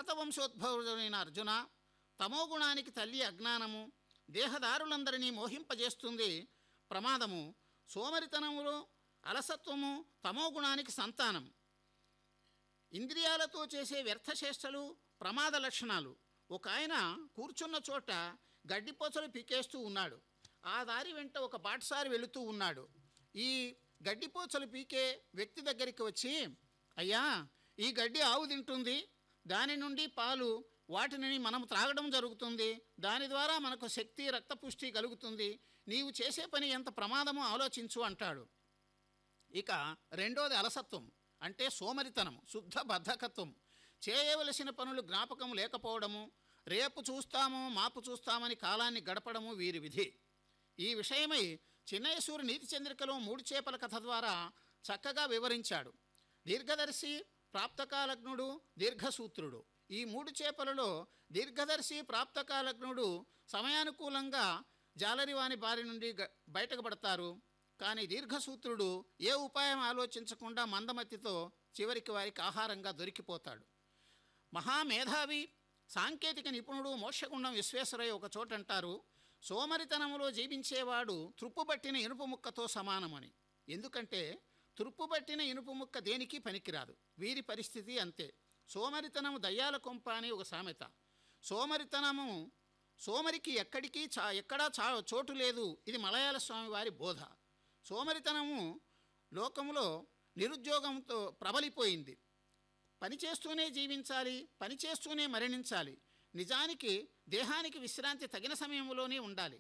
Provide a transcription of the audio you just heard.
భరతవంశోద్భవుడైన అర్జున తమోగుణానికి తల్లి అజ్ఞానము దేహదారులందరినీ మోహింపజేస్తుంది ప్రమాదము సోమరితనములో అలసత్వము తమోగుణానికి సంతానం ఇంద్రియాలతో చేసే వ్యర్థచేష్టలు ప్రమాద లక్షణాలు ఒక ఆయన కూర్చున్న చోట గడ్డిపోచలు పీకేస్తూ ఉన్నాడు ఆ దారి వెంట ఒక బాటసారి వెళుతూ ఉన్నాడు ఈ గడ్డిపోచలు పీకే వ్యక్తి దగ్గరికి వచ్చి అయ్యా ఈ గడ్డి ఆవు తింటుంది దాని నుండి పాలు వాటిని మనం త్రాగడం జరుగుతుంది దాని ద్వారా మనకు శక్తి రక్తపుష్టి కలుగుతుంది నీవు చేసే పని ఎంత ప్రమాదమో ఆలోచించు అంటాడు ఇక రెండోది అలసత్వం అంటే సోమరితనం శుద్ధ బద్ధకత్వం చేయవలసిన పనులు జ్ఞాపకం లేకపోవడము రేపు చూస్తాము మాపు చూస్తామని కాలాన్ని గడపడము వీరి విధి ఈ విషయమై చిన్నయసూరి నీతి చంద్రికలో మూడు చేపల కథ ద్వారా చక్కగా వివరించాడు దీర్ఘదర్శి ప్రాప్తకాలగ్నుడు దీర్ఘసూత్రుడు ఈ మూడు చేపలలో దీర్ఘదర్శి ప్రాప్తకాలగ్నుడు సమయానుకూలంగా జాలరివాని బారి నుండి గ- బయటకు పడతారు కానీ దీర్ఘసూత్రుడు ఏ ఉపాయం ఆలోచించకుండా మందమతితో చివరికి వారికి ఆహారంగా దొరికిపోతాడు మహామేధావి సాంకేతిక నిపుణుడు మోక్షగుండం విశ్వేశ్వరయ్య ఒక చోట అంటారు సోమరితనములో జీవించేవాడు త్రుప్పుబట్టిన ఇనుప ముక్కతో సమానమని ఎందుకంటే త్రుప్పుబట్టిన ఇనుప ముక్క దేనికి పనికిరాదు వీరి పరిస్థితి అంతే సోమరితనము దయ్యాల కొంప అని ఒక సామెత సోమరితనము సోమరికి ఎక్కడికి చా ఎక్కడా చా చోటు లేదు ఇది మలయాళ స్వామి వారి బోధ సోమరితనము లోకంలో నిరుద్యోగంతో ప్రబలిపోయింది పనిచేస్తూనే జీవించాలి పనిచేస్తూనే మరణించాలి నిజానికి దేహానికి విశ్రాంతి తగిన సమయంలోనే ఉండాలి